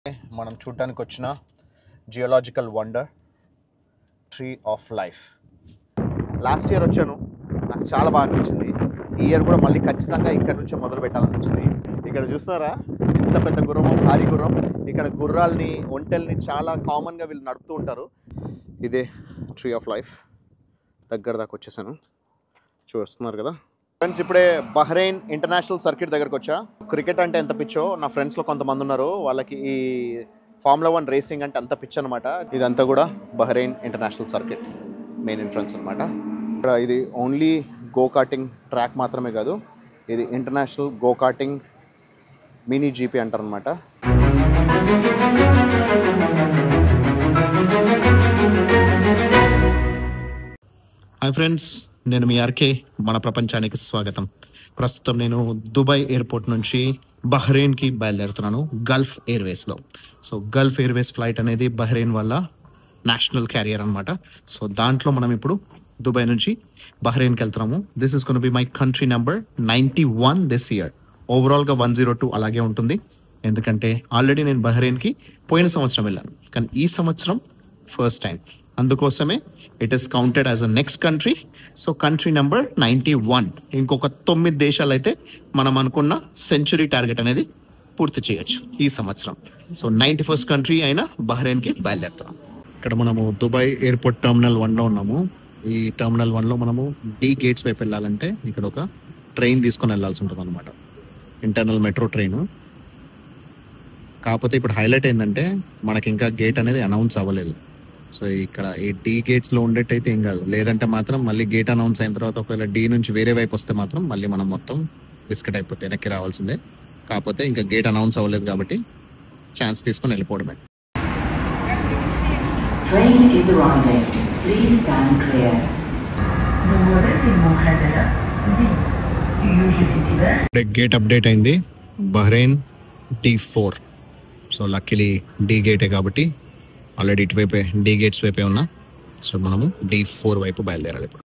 మనం చూడడానికి వచ్చిన geological wonder tree of life last year వచ్చాను నాకు చాలా బాగా అనిపించింది ఈ ఇయర్ కూడా మళ్ళీ ఖచ్చితంగా ఇక్కడ నుంచే మొదలు పెట్టాలనిపించింది ఇక్కడ చూస్తారా ఇంత పెద్ద గుర్రం భారీ గుర్రం ఇక్కడ గుర్రాల్ని ఒంటెల్ని చాలా కామన్గా వీళ్ళు నడుపుతూ ఉంటారు ఇదే ట్రీ ఆఫ్ లైఫ్ దగ్గర దాకా వచ్చేసాను చూస్తున్నారు కదా ఫ్రెండ్స్ ఇప్పుడే బహ్రెయిన్ ఇంటర్నేషనల్ సర్క్యూట్ దగ్గరకు వచ్చా క్రికెట్ అంటే ఎంత పిచ్చో నా ఫ్రెండ్స్లో కొంతమంది ఉన్నారు వాళ్ళకి ఈ ఫార్ములా వన్ రేసింగ్ అంటే అంత పిచ్ అనమాట ఇదంతా కూడా Bahrain international circuit main entrance అనమాట ఇక్కడ ఇది ఓన్లీ గో కార్టింగ్ ట్రాక్ మాత్రమే కాదు ఇది international go karting mini GP అంటారు అనమాట హాయ్ ఫ్రెండ్స్ నేను మీ ఆర్కే మన ప్రపంచానికి స్వాగతం ప్రస్తుతం నేను దుబాయ్ ఎయిర్పోర్ట్ నుంచి బహ్రెయిన్కి బయలుదేరుతున్నాను గల్ఫ్ ఎయిర్వేస్లో సో గల్ఫ్ ఎయిర్వేస్ ఫ్లైట్ అనేది బహ్రెయిన్ వల్ల నేషనల్ క్యారియర్ అనమాట సో దాంట్లో మనం ఇప్పుడు దుబాయ్ నుంచి బహ్రెయిన్కి వెళ్తున్నాము this is gonna be my country number ninety one this year ఓవరాల్గా వన్ జీరో టూ అలాగే ఉంటుంది ఎందుకంటే ఆల్రెడీ నేను బహ్రెయిన్కి పోయిన సంవత్సరం వెళ్ళాను కానీ ఈ సంవత్సరం ఫస్ట్ టైం అందుకోసమే it is counted as a next country so country number ninety one ఇంకొక తొమ్మిది దేశాలు అయితే మనం అనుకున్న సెంచురీ టార్గెట్ అనేది పూర్తి చేయొచ్చు ఈ సంవత్సరం సో నైంటీ ఫస్ట్ కంట్రీ అయిన బహ్రెయిన్కి బయలుదేరుతాం ఇక్కడ మనము దుబాయ్ ఎయిర్పోర్ట్ టర్మినల్ వన్లో ఉన్నాము ఈ టర్మినల్ వన్లో మనము డి గేట్స్ వైపు వెళ్ళాలంటే ఇక్కడ ఒక ట్రైన్ తీసుకొని వెళ్ళాల్సి ఉంటుంది అనమాట ఇంటర్నల్ మెట్రో ట్రైన్ కాకపోతే ఇప్పుడు హైలైట్ ఏంటంటే మనకి ఇంకా గేట్ అనేది అనౌన్స్ అవ్వలేదు సో ఇక్కడ ఈ డి గేట్స్ లో ఉండేటైతే ఏం కాదు లేదంటే మాత్రం మళ్ళీ గేట్ అనౌన్స్ అయిన తర్వాత ఒకవేళ డి నుంచి వేరే వైపు వస్తే మాత్రం మళ్ళీ మనం మొత్తం బిస్కెట్ అయిపోతే వెనక్కి రావాల్సిందే కాకపోతే ఇంకా గేట్ అనౌన్స్ అవ్వలేదు కాబట్టి ఛాన్స్ తీసుకొని వెళ్ళిపోవడమే Train is arriving. Please stand clear. بموضة المغادرة دي يوجب انتباه ఇప్పుడే గేట్ అప్డేట్ అయింది Bahrain D four so luckily D గేటే కాబట్టి ఆల్రెడీ ఇటువైపే డి గేట్స్ వైపే ఉన్నా సో మనము డి ఫోర్ వైపు బయలుదేరాలి ఇప్పుడు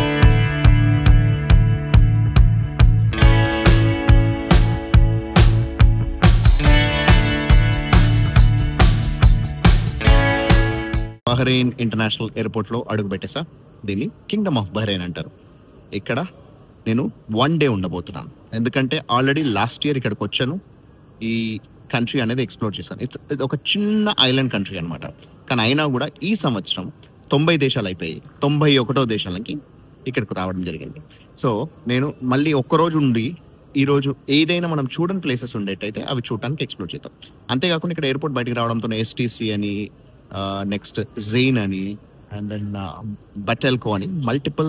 బహ్రెయిన్ ఇంటర్నేషనల్ ఎయిర్పోర్ట్లో అడుగు పెట్టేసా దీన్ని కింగ్డమ్ ఆఫ్ బహ్రెయిన్ అంటారు ఇక్కడ నేను వన్ డే ఉండబోతున్నాను ఎందుకంటే ఆల్రెడీ లాస్ట్ ఇయర్ ఇక్కడికి వచ్చాను ఈ కంట్రీ అనేది ఎక్స్ప్లోర్ చేశాను ఇట్స్ ఇది ఒక చిన్న ఐలాండ్ కంట్రీ అనమాట కానీ అయినా కూడా ఈ సంవత్సరం తొంభై దేశాలు అయిపోయాయి తొంభై ఒకటో దేశాలకి ఇక్కడికి రావడం జరిగింది సో నేను మళ్ళీ ఒక్కరోజు ఉండి ఈ రోజు ఏదైనా మనం చూడని ప్లేసెస్ ఉండేటైతే అవి చూడడానికి ఎక్స్ప్లోర్ చేద్దాం అంతేకాకుండా ఇక్కడ ఎయిర్పోర్ట్ బయటికి రావడంతో ఎస్టీసీ అని నెక్స్ట్ జెయిన్ అని అండ్ దెన్ బటెల్కో అని మల్టిపుల్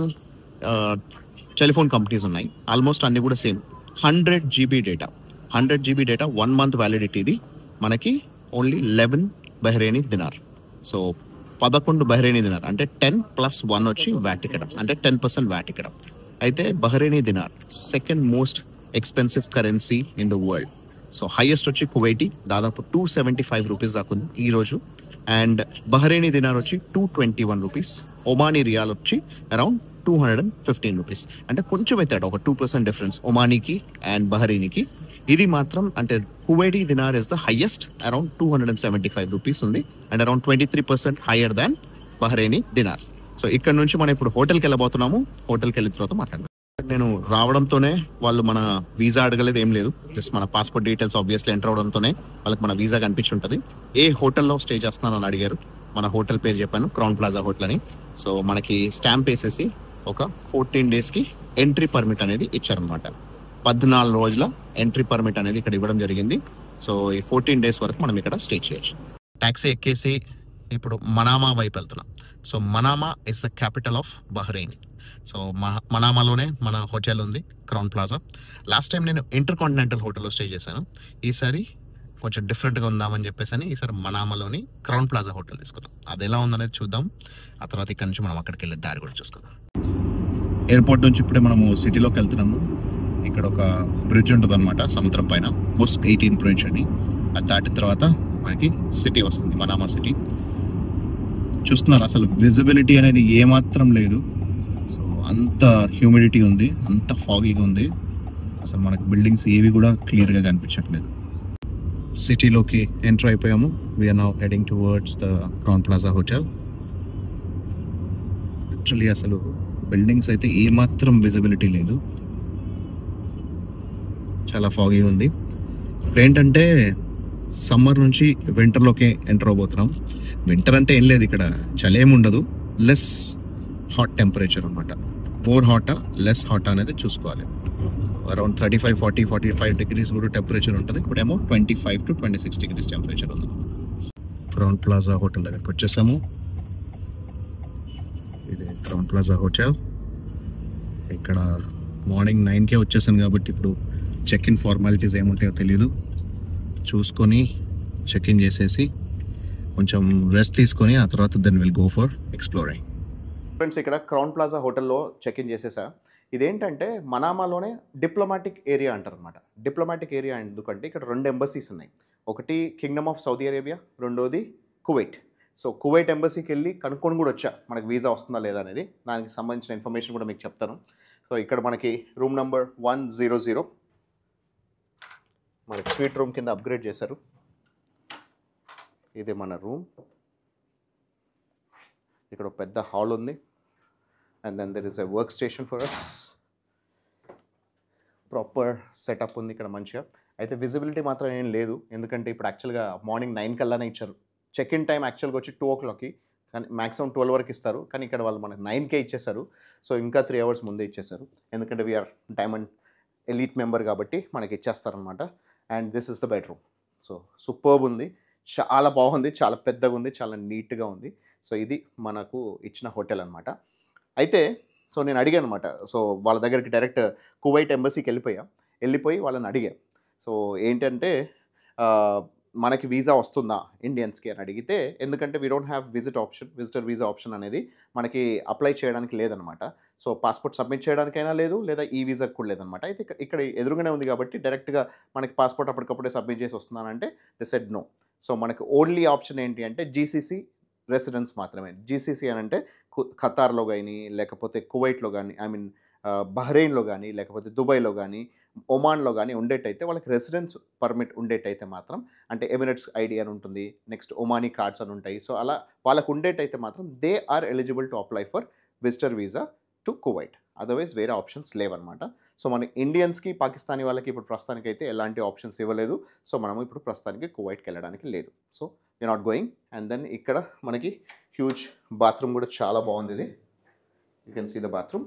టెలిఫోన్ కంపెనీస్ ఉన్నాయి ఆల్మోస్ట్ అన్ని కూడా same hundred GB data hundred GB data one month వ్యాలిడిటీది మనకి only eleven Bahraini dinar so పదకొండు బహ్రేని దినార్ అంటే టెన్ ప్లస్ వన్ వచ్చి వ్యాట్ ఇక్కడ అంటే టెన్ పర్సెంట్ వ్యాట్ ఇక్కడ అయితే Bahraini dinar second most expensive currency in the world so highest వచ్చి కువైటీ దాదాపు టూ సెవెంటీ ఫైవ్ రూపీస్ దాకా ఉంది ఈ రోజు అండ్ బహ్రెయినీ దినార్ వచ్చి two twenty one rupees Omani riyal వచ్చి around two hundred and fifteen rupees అంటే కొంచెం ఎత్తాడు ఒక టూ పర్సెంట్ డిఫరెన్స్ ఒమానీకి అండ్ బహ్రెయినీకి ఇది మాత్రం అంటే Kuwaiti dinar is the highest around two hundred and seventy five rupees ఉంది and around twenty three percent higher than Bahraini dinar so ఇక్కడ నుంచి మనం ఇప్పుడు హోటల్కి వెళ్ళబోతున్నాము హోటల్కి వెళ్ళిన తర్వాత మాట్లాడదాం నేను రావడంతోనే వాళ్ళు మన వీసా అడగలేదు ఏం లేదు జస్ట్ మన పాస్పోర్ట్ డీటెయిల్స్ ఆబ్వియస్లీ ఎంటర్ అవడంతోనే వాళ్ళకి మన వీసా కనిపించుంటది ఏ హోటల్లో స్టే చేస్తున్నాను అని అడిగారు మన హోటల్ పేరు చెప్పాను క్రౌన్ ప్లాజా హోటల్ అని సో మనకి స్టాంప్ వేసేసి ఒక ఫోర్టీన్ డేస్ కి ఎంట్రీ పర్మిట్ అనేది ఇచ్చారనమాట పద్నాలుగు రోజుల ఎంట్రీ పర్మిట్ అనేది ఇక్కడ ఇవ్వడం జరిగింది సో ఈ ఫోర్టీన్ డేస్ వరకు మనం ఇక్కడ స్టే చేయొచ్చు ట్యాక్సీ ఎక్కేసి ఇప్పుడు మనామా వైపు వెళ్తున్నాం so Manama is the capital of Bahrain so మహ- మనామాలోనే మన హోటల్ ఉంది క్రౌన్ ప్లాజా లాస్ట్ టైం నేను ఇంటర్ కాంటినెంటల్ హోటల్లో స్టే చేశాను ఈసారి కొంచెం డిఫరెంట్గా ఉందామని చెప్పేసి అని ఈసారి మనామాలోని క్రౌన్ ప్లాజా హోటల్ తీసుకున్నాం అది ఎలా ఉందనేది చూద్దాం ఆ తర్వాత ఇక్కడ నుంచి మనం అక్కడికి వెళ్ళే దారి కూడా చూసుకుందాం ఎయిర్పోర్ట్ నుంచి ఇప్పుడే మనము సిటీలోకి వెళ్తున్నాము ఇక్కడ ఒక బ్రిడ్జ్ ఉంటుంది అనమాట సముద్రం పైన మోస్ట్ ఎయిటీన్ బ్రిడ్జ్ అని అది దాటిన తర్వాత మనకి సిటీ వస్తుంది మనామా సిటీ చూస్తున్నారు అసలు విజిబిలిటీ అనేది ఏమాత్రం లేదు సో అంత హ్యూమిడిటీ ఉంది అంత ఫాగీగా ఉంది అసలు మనకి బిల్డింగ్స్ ఏవి కూడా క్లియర్గా కనిపించట్లేదు సిటీలోకి ఎంటర్ అయిపోయాము we're now heading towards the Crowne Plaza hotel literally అసలు బిల్డింగ్స్ అయితే ఏమాత్రం విజిబిలిటీ లేదు చాలా ఫాగీ ఉంది ఇప్పుడు ఏంటంటే సమ్మర్ నుంచి వింటర్లోకి ఎంటర్ అవబోతున్నాం వింటర్ అంటే ఏం లేదు ఇక్కడ చలి ఏమి ఉండదు లెస్ హాట్ టెంపరేచర్ అనమాట మోర్ హాటా లెస్ హాట్ అనేది చూసుకోవాలి around thirty five forty forty five degrees కూడా టెంపరేచర్ ఉంటుంది ఇప్పుడేమో twenty five to twenty six degrees temperature ఉంది క్రౌన్ ప్లాజా హోటల్ దగ్గరికి వచ్చేసాము ఇది క్రౌన్ ప్లాజా హోటల్ ఇక్కడ మార్నింగ్ నైన్కే వచ్చేసాను కాబట్టి ఇప్పుడు చెక్ ఇన్ ఫార్మాలిటీస్ ఏముంటాయో తెలియదు చూసుకొని చెక్ ఇన్ చేసేసి కొంచెం రెస్ట్ తీసుకొని ఆ తర్వాత then will go for exploring friends ఇక్కడ క్రౌన్ ప్లాజా హోటల్లో చెక్ ఇన్ చేసేసా ఇదేంటంటే మనామాలోనే డిప్లొమాటిక్ ఏరియా అంటారు అనమాట డిప్లొమాటిక్ ఏరియా ఎందుకంటే ఇక్కడ రెండు ఎంబసీస్ ఉన్నాయి ఒకటి కింగ్డమ్ ఆఫ్ సౌదీ అరేబియా రెండోది కువైట్ సో కువైట్ ఎంబసీకి వెళ్ళి కనుక్కొని కూడా వచ్చా మనకి వీసా వస్తుందా లేదా అనేది దానికి సంబంధించిన ఇన్ఫర్మేషన్ కూడా మీకు చెప్తాను సో ఇక్కడ మనకి room number one zero zero మనకి స్వీట్ రూమ్ కింద అప్గ్రేడ్ చేశారు ఇది మన రూమ్ ఇక్కడ ఒక పెద్ద హాల్ ఉంది and then there is a work station for us proper setup ఉంది ఇక్కడ మంచిగా అయితే విజిబిలిటీ మాత్రం ఏం లేదు ఎందుకంటే ఇప్పుడు యాక్చువల్గా మార్నింగ్ నైన్ కల్లానే ఇచ్చారు చెక్ ఇన్ టైం యాక్చువల్గా వచ్చి టూ ఓ క్లాక్కి కానీ మ్యాక్సిమం ట్వెల్వ్ వరకు ఇస్తారు కానీ ఇక్కడ వాళ్ళు మనకి నైన్కే ఇచ్చేసారు సో ఇంకా త్రీ అవర్స్ ముందే ఇచ్చేసారు ఎందుకంటే వీఆర్ డైమండ్ ఎలీట్ మెంబర్ కాబట్టి మనకి ఇచ్చేస్తారనమాట and this is the bedroom so superb ఉంది చాలా బాగుంది చాలా పెద్దగా ఉంది చాలా నీట్గా ఉంది సో ఇది మనకు ఇచ్చిన హోటల్ అనమాట అయితే సో నేను అడిగాను అనమాట సో వాళ్ళ దగ్గరికి డైరెక్ట్ కువైట్ ఎంబసీకి వెళ్ళిపోయా వెళ్ళిపోయి వాళ్ళని అడిగా సో ఏంటంటే ఆ, మనకి వీసా వస్తుందా ఇండియన్స్కి అని అడిగితే ఎందుకంటే we don't have visit option visitor visa option అనేది మనకి అప్లై చేయడానికి లేదనమాట సో పాస్పోర్ట్ సబ్మిట్ చేయడానికైనా లేదు లేదా ఈ వీసాకి కూడా లేదనమాట అయితే ఇక్కడ- ఇక్కడ ఎదురుగానే ఉంది కాబట్టి డైరెక్ట్గా మనకి పాస్పోర్ట్ అప్పటికప్పుడే సబ్మిట్ చేసి వస్తున్నానంటే ది సెడ్ నో సో మనకి ఓన్లీ ఆప్షన్ ఏంటి అంటే జీసీసీ రెసిడెన్స్ మాత్రమే జీసీసీ అని అంటే కు- ఖతార్లో కానీ లేకపోతే కువైట్లో కానీ ఐ మీన్ బహ్రెయిన్లో కానీ లేకపోతే దుబాయ్లో కానీ ఒమాన్లో కానీ ఉండేటైతే వాళ్ళకి రెసిడెన్స్ పర్మిట్ ఉండేటైతే మాత్రం అంటే ఎమిరేట్స్ ఐడి అని ఉంటుంది నెక్స్ట్ ఒమానీ కార్డ్స్ అని ఉంటాయి సో అలా వాళ్ళకు ఉండేటైతే మాత్రం they are eligible to apply for visitor visa to Kuwait otherwise వేరే ఆప్షన్స్ లేవన్నమాట సో మన ఇండియన్స్కి పాకిస్తానీ వాళ్ళకి ఇప్పుడు ప్రస్తుతానికి అయితే ఎలాంటి ఆప్షన్స్ ఇవ్వలేదు సో మనము ఇప్పుడు ప్రస్తుతానికి కువైట్కి వెళ్ళడానికి లేదు so you not going and then ఇక్కడ మనకి హ్యూజ్ బాత్రూమ్ కూడా చాలా బాగుంది ఇది you can see the bathroom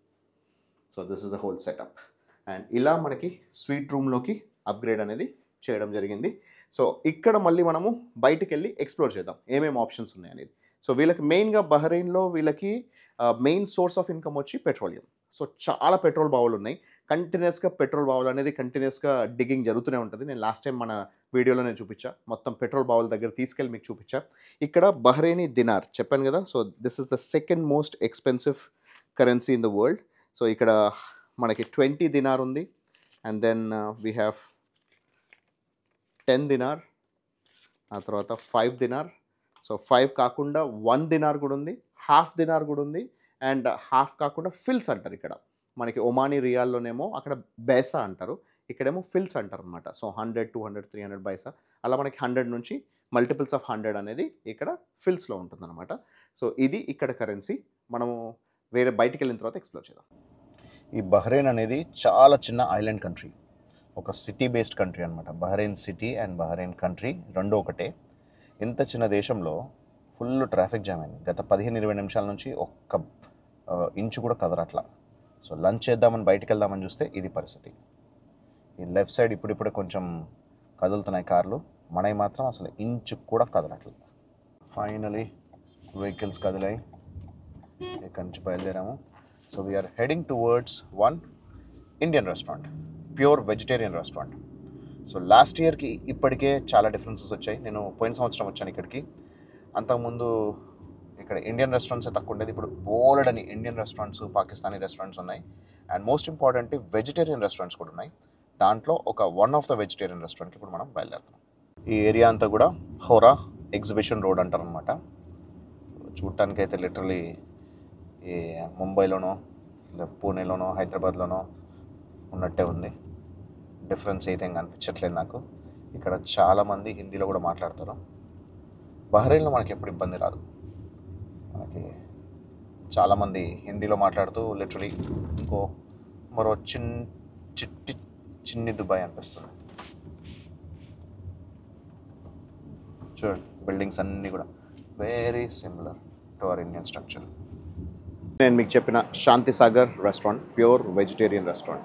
so this is the whole setup and ఇలా మనకి స్వీట్ రూమ్లోకి అప్గ్రేడ్ అనేది చేయడం జరిగింది సో ఇక్కడ మళ్ళీ మనము బయటికి వెళ్ళి ఎక్స్ప్లోర్ చేద్దాం ఏమేమి ఆప్షన్స్ ఉన్నాయి అనేది సో వీళ్ళకి మెయిన్గా బహ్రెయిన్లో వీళ్ళకి మెయిన్ సోర్స్ ఆఫ్ ఇన్కమ్ వచ్చి పెట్రోలియం సో చాలా పెట్రోల్ బావులు ఉన్నాయి కంటిన్యూస్గా పెట్రోల్ బావులు అనేది కంటిన్యూస్గా డిగ్గింగ్ జరుగుతూనే ఉంటుంది నేను లాస్ట్ టైం మన వీడియోలో నేను చూపించా మొత్తం పెట్రోల్ బావుల దగ్గర తీసుకెళ్ళి మీకు చూపించా ఇక్కడ బహ్రెయినీ దినార్ చెప్పాను కదా so this is the second most expensive currency in the world so ఇక్కడ మనకి ట్వంటీ దినార్ ఉంది and then we have ten dinar ఆ తర్వాత ఫైవ్ దినార్ సో ఫైవ్ కాకుండా వన్ దినార్ కూడా ఉంది హాఫ్ దినార్ కూడా ఉంది అండ్ హాఫ్ కాకుండా ఫిల్స్ అంటారు ఇక్కడ మనకి ఒమానీ రియాల్లోనేమో అక్కడ బైసా అంటారు ఇక్కడేమో ఫిల్స్ అంటారు అనమాట so hundred two hundred three hundred baisa అలా మనకి హండ్రెడ్ నుంచి మల్టిపుల్స్ ఆఫ్ హండ్రెడ్ అనేది ఇక్కడ ఫిల్స్లో ఉంటుందన్నమాట సో ఇది ఇక్కడ కరెన్సీ మనము వేరే బయటికి వెళ్ళిన తర్వాత ఎక్స్ప్లోర్ చేద్దాం ఈ బహ్రెయిన్ అనేది చాలా చిన్న ఐలాండ్ కంట్రీ ఒక సిటీ బేస్డ్ కంట్రీ అనమాట Bahrain city and Bahrain country రెండు ఒకటే ఇంత చిన్న దేశంలో ఫుల్ ట్రాఫిక్ జామ్ అయింది గత పదిహేను ఇరవై నిమిషాల నుంచి ఒక్క ఆ, ఇంచు కూడా కదరట్లా సో లంచ్ చేద్దామని బయటికి వెళ్దామని చూస్తే ఇది పరిస్థితి ఈ లెఫ్ట్ సైడ్ ఇప్పుడిప్పుడే కొంచెం కదులుతున్నాయి కార్లు మనవి మాత్రం అసలు ఇంచు కూడా కదలట్లేదు ఫైనలీ వెహికల్స్ కదిలాయి ఇక్కడి నుంచి బయలుదేరాము so we're heading towards one Indian restaurant pure vegetarian restaurant so last ఇయర్కి ఇప్పటికే చాలా డిఫరెన్సెస్ వచ్చాయి నేను పోయిన సంవత్సరం వచ్చాను ఇక్కడికి అంతకుముందు ఇక్కడ ఇండియన్ రెస్టారెంట్స్ తక్కువ ఉండేది ఇప్పుడు బోల్డ్ అని ఇండియన్ రెస్టారెంట్స్ పాకిస్తానీ రెస్టారెంట్స్ ఉన్నాయి and most important vegetarian restaurants కూడా ఉన్నాయి దాంట్లో ఒక వన్ ఆఫ్ ద వెజిటేరియన్ రెస్టారెంట్కి ఇప్పుడు మనం బయలుదేరుతున్నాం ఈ ఏరియా అంతా కూడా హోరా ఎగ్జిబిషన్ రోడ్ అంటారు అనమాట చూడటానికైతే లిటరలీ ఈ ముంబైలోనో లేదా పూణేలోనో హైదరాబాద్లోనో ఉన్నట్టే ఉంది డిఫరెన్స్ అయితే ఏం కనిపించట్లేదు నాకు ఇక్కడ చాలామంది హిందీలో కూడా మాట్లాడతారు బహ్రెయిన్లో మనకి ఎప్పుడు ఇబ్బంది రాదు మనకి చాలామంది హిందీలో మాట్లాడుతూ లిటరలీ ఇంకో మరో చిన్ చిట్టి చిన్ని దుబాయ్ అనిపిస్తుంది చూడండి బిల్డింగ్స్ అన్నీ కూడా very similar to our Indian structure నేను మీకు చెప్పిన Shanti Sagar restaurant pure vegetarian restaurant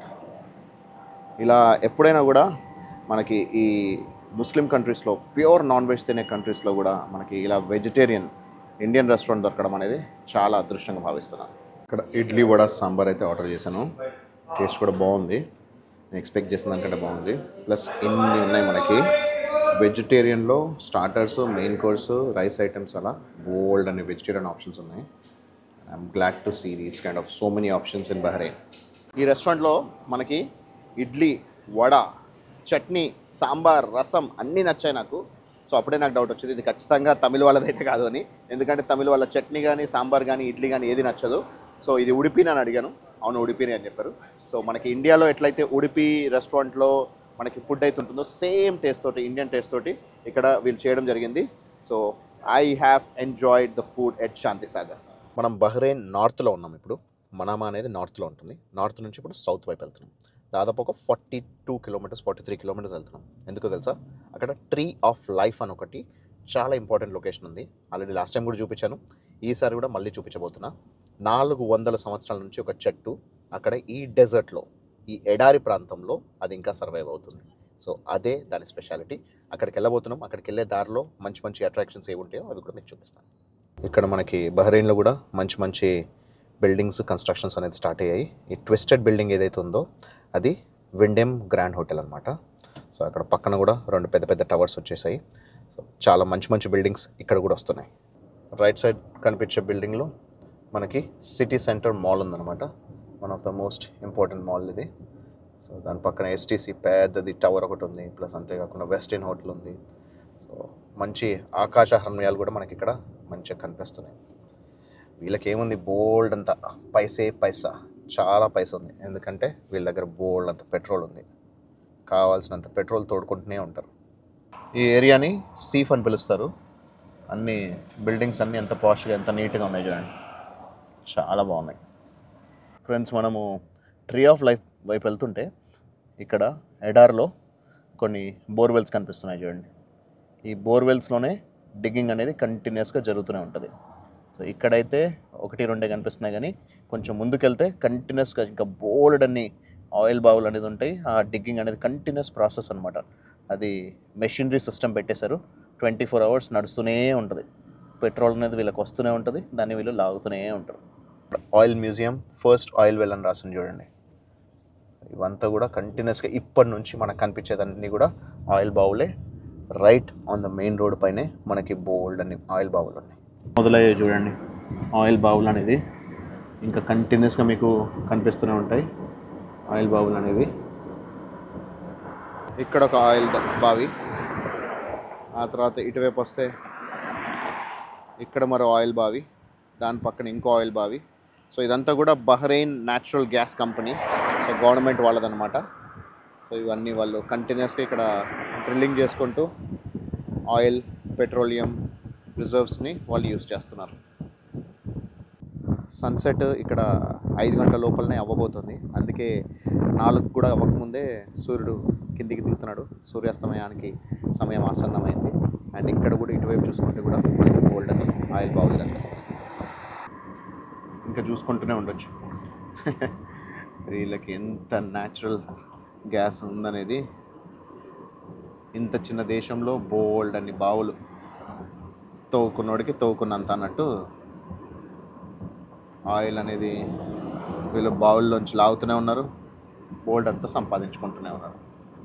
ఇలా ఎప్పుడైనా కూడా మనకి ఈ ముస్లిం కంట్రీస్లో ప్యూర్ నాన్ వెజ్ తినే కంట్రీస్లో కూడా మనకి ఇలా వెజిటేరియన్ ఇండియన్ రెస్టారెంట్ దొరకడం అనేది చాలా అదృష్టంగా భావిస్తున్నాను ఇక్కడ ఇడ్లీ వడ సాంబార్ అయితే ఆర్డర్ చేశాను టేస్ట్ కూడా బాగుంది నేను ఎక్స్పెక్ట్ చేసిన దానికంటే బాగుంది ప్లస్ ఇన్ని ఉన్నాయి మనకి వెజిటేరియన్లో starters main course rice items అలా బోల్డ్ అనే వెజిటేరియన్ ఆప్షన్స్ ఉన్నాయి I'm glad to see these kind of so many options in Bahrain ఈ రెస్టారెంట్లో మనకి ఇడ్లీ వడ చట్నీ సాంబార్ రసం అన్నీ నచ్చాయి నాకు సో అప్పుడే నాకు డౌట్ వచ్చింది ఇది ఖచ్చితంగా తమిళ వాళ్ళదైతే కాదు అని ఎందుకంటే తమిళ వాళ్ళ చట్నీ కానీ సాంబార్ కానీ ఇడ్లీ కానీ ఏది నచ్చదు సో ఇది ఉడిపిని అని అడిగాను అవును ఉడిపిని అని చెప్పారు సో మనకి ఇండియాలో ఎట్లయితే ఉడిపి రెస్టారెంట్లో మనకి ఫుడ్ అయితే ఉంటుందో సేమ్ టేస్ట్ తోటి ఇండియన్ టేస్ట్ తోటి ఇక్కడ వీళ్ళు చేయడం జరిగింది so I have enjoyed the food at Shanti Sagar మనం బహ్రెయిన్ నార్త్లో ఉన్నాం ఇప్పుడు మనామా అనేది నార్త్లో ఉంటుంది నార్త్ నుంచి ఇప్పుడు సౌత్ వైపు వెళ్తున్నాం దాదాపు ఒక forty two kilometres forty three kilometres వెళ్తున్నాం ఎందుకో తెలుసా అక్కడ ట్రీ ఆఫ్ లైఫ్ అని ఒకటి చాలా ఇంపార్టెంట్ లొకేషన్ ఉంది ఆల్రెడీ లాస్ట్ టైం కూడా చూపించాను ఈసారి కూడా మళ్ళీ చూపించబోతున్నా నాలుగు వందల సంవత్సరాల నుంచి ఒక చెట్టు అక్కడ ఈ డెజర్ట్లో ఈ ఎడారి ప్రాంతంలో అది ఇంకా సర్వైవ్ అవుతుంది సో అదే దాని స్పెషాలిటీ అక్కడికి వెళ్ళబోతున్నాం అక్కడికి వెళ్ళే దారిలో మంచి మంచి అట్రాక్షన్స్ ఏవి ఉంటాయో అవి కూడా మీకు చూపిస్తాను ఇక్కడ మనకి బహ్రెయిన్లో కూడా మంచి మంచి బిల్డింగ్స్ కన్స్ట్రక్షన్స్ అనేది స్టార్ట్ అయ్యాయి ఈ ట్విస్టెడ్ బిల్డింగ్ ఏదైతే ఉందో అది విండెమ్ గ్రాండ్ హోటల్ అనమాట సో అక్కడ పక్కన కూడా రెండు పెద్ద పెద్ద టవర్స్ వచ్చేసాయి సో చాలా మంచి మంచి బిల్డింగ్స్ ఇక్కడ కూడా వస్తున్నాయి రైట్ సైడ్ కనిపించే బిల్డింగ్లో మనకి సిటీ సెంటర్ మాల్ ఉందన్నమాట one of the most important mall ఇది సో దాని పక్కన ఎస్టీసీ పెద్దది టవర్ ఒకటి ఉంది ప్లస్ అంతేకాకుండా వెస్ట్ ఇన్ హోటల్ ఉంది సో మంచి ఆకాశ హర్మ్యాలు కూడా మనకి ఇక్కడ మంచిగా కనిపిస్తున్నాయి వీళ్ళకి ఏముంది బోల్డ్ అంత పైసే పైసా చాలా పైసా ఉంది ఎందుకంటే వీళ్ళ దగ్గర బోల్డ్ అంత పెట్రోల్ ఉంది కావాల్సినంత పెట్రోల్ తోడుకుంటూనే ఉంటారు ఈ ఏరియాని సీఫ్ అని పిలుస్తారు అన్ని బిల్డింగ్స్ అన్నీ ఎంత పాష్గా ఎంత నీట్గా ఉన్నాయి చూడండి చాలా బాగున్నాయి ఫ్రెండ్స్ మనము ట్రీ ఆఫ్ లైఫ్ వైపు వెళ్తుంటే ఇక్కడ ఎడార్లో కొన్ని బోర్వెల్స్ కనిపిస్తున్నాయి చూడండి ఈ బోర్వెల్స్లోనే డిగ్గింగ్ అనేది కంటిన్యూస్గా జరుగుతూనే ఉంటుంది సో ఇక్కడైతే ఒకటి రెండే కనిపిస్తున్నాయి కానీ కొంచెం ముందుకెళ్తే కంటిన్యూస్గా ఇంకా బోల్డ్ అన్ని ఆయిల్ బావులు అనేది ఉంటాయి ఆ డిగ్గింగ్ అనేది కంటిన్యూస్ ప్రాసెస్ అనమాట అది మెషినరీ సిస్టమ్ పెట్టేశారు ట్వంటీ ఫోర్ అవర్స్ నడుస్తూనే ఉంటుంది పెట్రోల్ అనేది వీళ్ళకి వస్తూనే ఉంటుంది దాన్ని వీళ్ళు లాగుతూనే ఉంటారు oil museum first oil well అని రాసింది చూడండి ఇవంతా కూడా కంటిన్యూస్గా ఇప్పటి నుంచి మనకు కనిపించేదన్నీ కూడా ఆయిల్ బావులే right on the main road పైనే మనకి బోల్డ్ అని ఆయిల్ బావులు ఉన్నాయి మొదలయ్యాయి చూడండి ఆయిల్ బావులు అనేది ఇంకా కంటిన్యూస్గా మీకు కనిపిస్తూనే ఉంటాయి ఆయిల్ బావులు అనేవి ఇక్కడ ఒక ఆయిల్ ద- బావి ఆ తర్వాత ఇటువైపు వస్తే ఇక్కడ మరో ఆయిల్ బావి దాని పక్కన ఇంకో ఆయిల్ బావి సో ఇదంతా కూడా Bahrain natural gas company so government వాళ్ళదనమాట సో ఇవన్నీ వాళ్ళు కంటిన్యూస్గా ఇక్కడ డ్రిల్లింగ్ చేసుకుంటూ ఆయిల్ పెట్రోలియం రిజర్వ్స్ని వాళ్ళు యూజ్ చేస్తున్నారు సన్సెట్ ఇక్కడ ఐదు గంటల లోపలనే అవ్వబోతుంది అందుకే నాలుగు కూడా అవ్వకముందే సూర్యుడు కిందికి దిగుతున్నాడు సూర్యాస్తమయానికి సమయం ఆసన్నమైంది అండ్ ఇక్కడ కూడా ఇటువైపు చూసుకుంటే కూడా మనకి గోల్డ్ అని ఆయిల్ బావులు కనిపిస్తాయి ఇంకా చూసుకుంటూనే ఉండొచ్చు వీళ్ళకి ఎంత న్యాచురల్ గ్యాస్ ఉందనేది ఇంత చిన్న దేశంలో బోల్డ్ అన్ని బావులు తవ్వుకున్నోడికి తవ్వుకున్నంత అన్నట్టు ఆయిల్ అనేది వీళ్ళు బావుల్లోంచి లాగుతూనే ఉన్నారు బోల్డ్ అంతా సంపాదించుకుంటూనే ఉన్నారు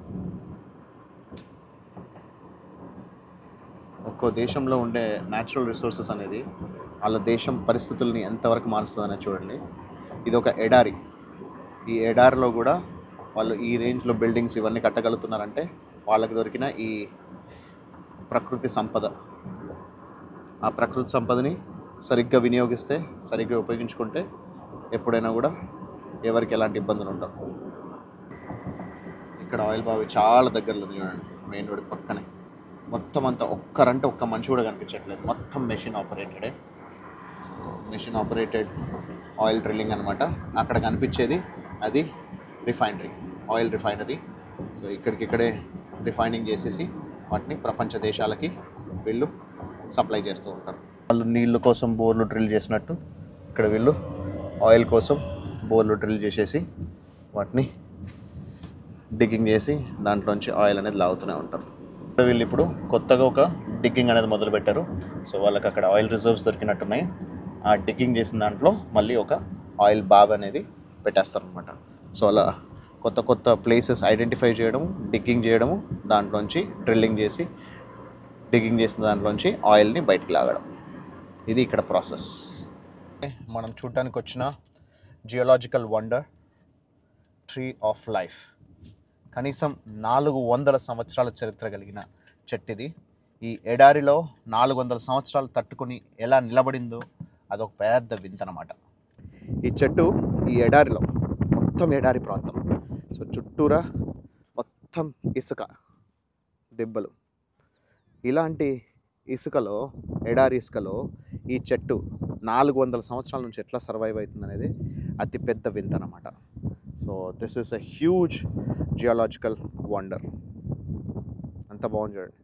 ఒక్కో దేశంలో ఉండే న్యాచురల్ రిసోర్సెస్ అనేది వాళ్ళ దేశం పరిస్థితుల్ని ఎంతవరకు మారుస్తుందనే చూడండి ఇది ఒక ఎడారి ఈ ఎడారిలో కూడా వాళ్ళు ఈ రేంజ్లో బిల్డింగ్స్ ఇవన్నీ కట్టగలుగుతున్నారంటే వాళ్ళకి దొరికిన ఈ ప్రకృతి సంపద ఆ ప్రకృతి సంపదని సరిగ్గా వినియోగిస్తే సరిగ్గా ఉపయోగించుకుంటే ఎప్పుడైనా కూడా ఎవరికి ఎలాంటి ఇబ్బందులు ఉండవు ఇక్కడ ఆయిల్ బావి చాలా దగ్గరలో ఉంది చూడండి మెయిన్ రోడ్ పక్కనే మొత్తం అంతా ఒక్కరంటే ఒక్క మనిషి కూడా కనిపించట్లేదు మొత్తం మెషిన్ ఆపరేటెడే మెషిన్ ఆపరేటెడ్ ఆయిల్ డ్రిల్లింగ్ అనమాట అక్కడ కనిపించేది అది రిఫైనరీ ఆయిల్ రిఫైనరీ సో ఇక్కడికి ఇక్కడే రిఫైనింగ్ చేసేసి వాటిని ప్రపంచ దేశాలకి వీళ్ళు సప్లై చేస్తూ ఉంటారు వాళ్ళు నీళ్ళ కోసం బోర్లు డ్రిల్ చేసినట్టు ఇక్కడ వీళ్ళు ఆయిల్ కోసం బోర్లు డ్రిల్ చేసేసి వాటిని డిగ్గింగ్ చేసి దాంట్లోంచి ఆయిల్ అనేది లాగుతూనే ఉంటారు ఇప్పుడు వీళ్ళు ఇప్పుడు కొత్తగా ఒక డిగ్గింగ్ అనేది మొదలు పెట్టారు సో వాళ్ళకి అక్కడ ఆయిల్ రిజర్వ్స్ దొరికినట్టున్నాయి ఆ డిగ్గింగ్ చేసిన దాంట్లో మళ్ళీ ఒక ఆయిల్ బాబ్ అనేది పెట్టేస్తారు అనమాట సో అలా కొత్త కొత్త ప్లేసెస్ ఐడెంటిఫై చేయడము డిగ్గింగ్ చేయడము దాంట్లోంచి డ్రిల్లింగ్ చేసి డిగ్గింగ్ చేసిన దాంట్లోంచి ఆయిల్ని బయటికి లాగడం ఇది ఇక్కడ ప్రాసెస్ మనం చూడటానికి వచ్చిన geological wonder tree of life కనీసం నాలుగు వందల సంవత్సరాల చరిత్ర కలిగిన చెట్టు ఇది ఈ ఎడారిలో నాలుగు వందల సంవత్సరాలు తట్టుకుని ఎలా నిలబడిందో అదొక పెద్ద వింతనమాట ఈ చెట్టు ఈ ఎడారిలో మొత్తం ఎడారి ప్రాంతం సో చుట్టూరా మొత్తం ఇసుక దెబ్బలు ఇలాంటి ఇసుకలో ఎడారి ఇసుకలో ఈ చెట్టు నాలుగు వందల సంవత్సరాల నుంచి ఎట్లా సర్వైవ్ అవుతుంది అనేది అతి పెద్ద వింత అనమాట so this is a huge geological wonder అంత బాగుంది చూడండి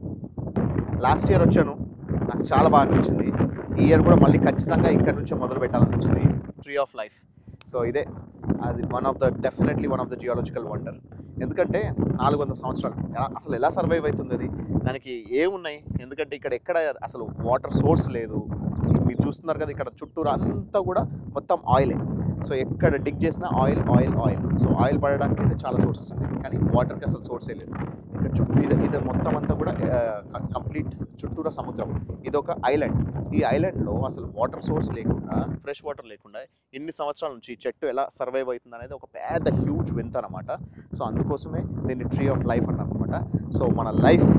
లాస్ట్ ఇయర్ వచ్చాను నాకు చాలా బాగా అనిపించింది ఈ ఇయర్ కూడా మళ్ళీ ఖచ్చితంగా ఇక్కడ నుంచే మొదలు పెట్టాలనిపించింది ట్రీ ఆఫ్ లైఫ్ సో ఇదే అది one of the definitely one of the geological wonder ఎందుకంటే నాలుగు వందల సంవత్సరాలు ఎలా- అసలు ఎలా సర్వైవ్ అవుతుంది అది దానికి ఏమున్నాయి ఎందుకంటే ఇక్కడ ఎక్కడ అసలు వాటర్ సోర్స్ లేదు మీరు చూస్తున్నారు కదా ఇక్కడ చుట్టూరు అంతా కూడా మొత్తం ఆయిలే సో ఎక్కడ డిగ్ చేసినా oil oil oil so oil పడడానికి అయితే చాలా సోర్సెస్ ఉన్నాయి కానీ వాటర్కి అసలు సోర్సే లేదు ఇక్కడ చుట్టూ ఇది ఇది మొత్తం అంతా కూడా కంప్లీట్ చుట్టూరా సముద్రం ఇది ఒక ఐలాండ్ ఈ ఐలాండ్లో అసలు వాటర్ సోర్స్ లేకుండా ఫ్రెష్ వాటర్ లేకుండా ఎన్ని సంవత్సరాల నుంచి ఈ చెట్టు ఎలా సర్వైవ్ అవుతుంది అనేది ఒక పెద్ద హ్యూజ్ వింత అనమాట సో అందుకోసమే దీన్ని ట్రీ ఆఫ్ లైఫ్ అన్నారు అనమాట సో మన లైఫ్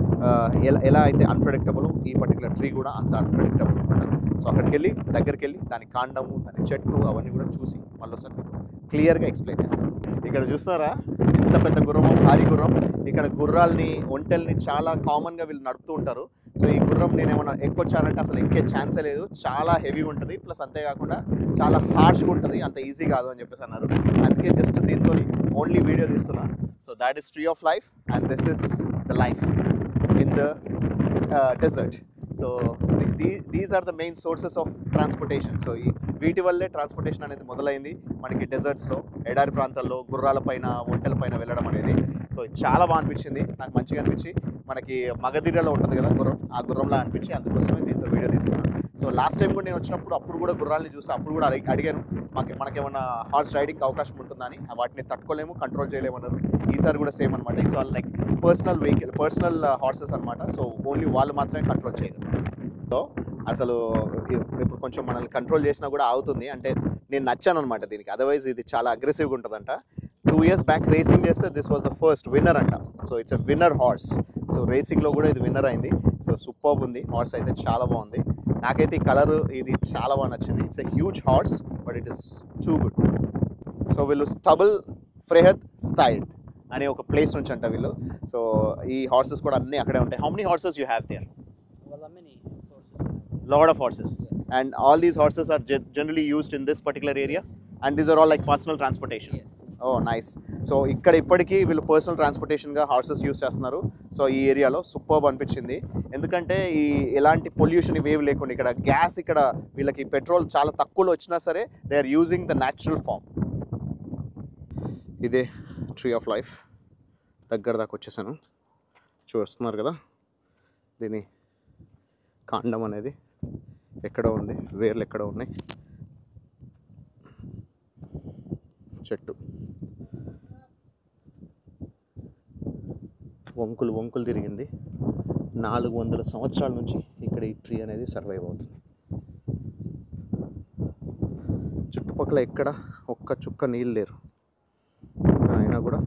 ఎలా ఎలా అయితే అన్ప్రెడిక్టబుల్ ఈ పర్టికులర్ ట్రీ కూడా అంత అన్ప్రెడిక్టబుల్ అనమాట సో అక్కడికి వెళ్ళి దగ్గరికి వెళ్ళి దాని కాండము దాని చెట్టు అవన్నీ కూడా చూసి మళ్ళీ ఒకసారి మీకు క్లియర్గా ఎక్స్ప్లెయిన్ చేస్తాను ఇక్కడ చూస్తున్నారా ఎంత పెద్ద గుర్రమో భారీ గుర్రం ఇక్కడ గుర్రాల్ని ఒంటెల్ని చాలా కామన్గా వీళ్ళు నడుపుతూ ఉంటారు సో ఈ గుర్రం నేను ఏమైనా ఎక్కొచ్చానంటే అసలు ఎక్కే ఛాన్సే లేదు చాలా హెవీ ఉంటుంది ప్లస్ అంతేకాకుండా చాలా హార్ష్గా ఉంటుంది అంత ఈజీ కాదు అని చెప్పేసి అన్నారు అందుకే జస్ట్ దీంతో ఓన్లీ వీడియో తీస్తున్నా so that is tree of life and this is the life in the desert so these are the main sources of transportation so ఈ వీటి వల్లే ట్రాన్స్పోర్టేషన్ అనేది మొదలైంది మనకి డెజర్ట్స్లో ఎడారి ప్రాంతాల్లో గుర్రాల పైన ఒంటెల పైన వెళ్ళడం అనేది సో ఇది చాలా బాగా అనిపించింది నాకు మంచిగా అనిపించి మనకి మగధీరలో ఉంటుంది కదా గుర్రం ఆ గుర్రంలా అనిపించి అందుకోసమే దీంతో వీడియో తీస్తున్నాను సో లాస్ట్ టైం కూడా నేను వచ్చినప్పుడు అప్పుడు కూడా గుర్రాలని చూసి అప్పుడు కూడా అడిగి అడిగాను మాకు మనకేమన్నా హార్స్ రైడింగ్ అవకాశం ఉంటుందని వాటిని తట్టుకోలేము కంట్రోల్ చేయలేము అన్నారు ఈసారి కూడా సేమ్ అనమాట it's all like personal vehicle personal horses అనమాట సో ఓన్లీ వాళ్ళు మాత్రమే కంట్రోల్ చేయగలరు సో అసలు ఇప్- ఇప్పుడు కొంచెం మనల్ని కంట్రోల్ చేసినా కూడా అవుతుంది అంటే నేను నచ్చాను అనమాట దీనికి అదర్వైజ్ ఇది చాలా అగ్రెసివ్గా ఉంటుందంట టూ ఇయర్స్ బ్యాక్ రేసింగ్ చేస్తే this was the first winner అంట so it's a winner horse so రేసింగ్లో కూడా ఇది విన్నర్ అయింది సో సూపర్ ఉంది హార్స్ అయితే చాలా బాగుంది నాకైతే ఈ కలర్ ఇది చాలా బాగా నచ్చింది it's a huge horse but it is too good so వీళ్ళు స్టబుల్ ఫ్రెహద్ స్థాయిడ్ అనే ఒక ప్లేస్ నుంచి అంట వీళ్ళు సో ఈ హార్సెస్ కూడా అన్నీ అక్కడే ఉంటాయి how many horses you have there Well, uh, many horses. Lot of horses Yes. and all these horses are gen- generally used in this particular area and these are all like personal transportation Yes. Oh nice so ఇక్కడ ఇప్పటికీ వీళ్ళు personal ట్రాన్స్పోర్టేషన్గా horses use చేస్తున్నారు so ఈ ఏరియాలో superb అనిపించింది ఎందుకంటే ఈ ఎలాంటి పొల్యూషన్ ఇవేవి లేకుండా ఇక్కడ గ్యాస్ ఇక్కడ వీళ్ళకి పెట్రోల్ చాలా తక్కువలో వచ్చినా సరే they are using the natural form ఇదే ట్రీ ఆఫ్ లైఫ్ దగ్గర దాకా వచ్చేసాను చూస్తున్నారు కదా దీని కాండం అనేది ఎక్కడ ఉంది వేర్లు ఎక్కడ ఉన్నాయి చెట్టు వంకులు వంకులు తిరిగింది నాలుగు వందల సంవత్సరాల నుంచి ఇక్కడ ఈ ట్రీ అనేది సర్వైవ్ అవుతుంది చుట్టుపక్కల ఎక్కడ ఒక్క చుక్క నీళ్ళు లేరు అయినా కూడా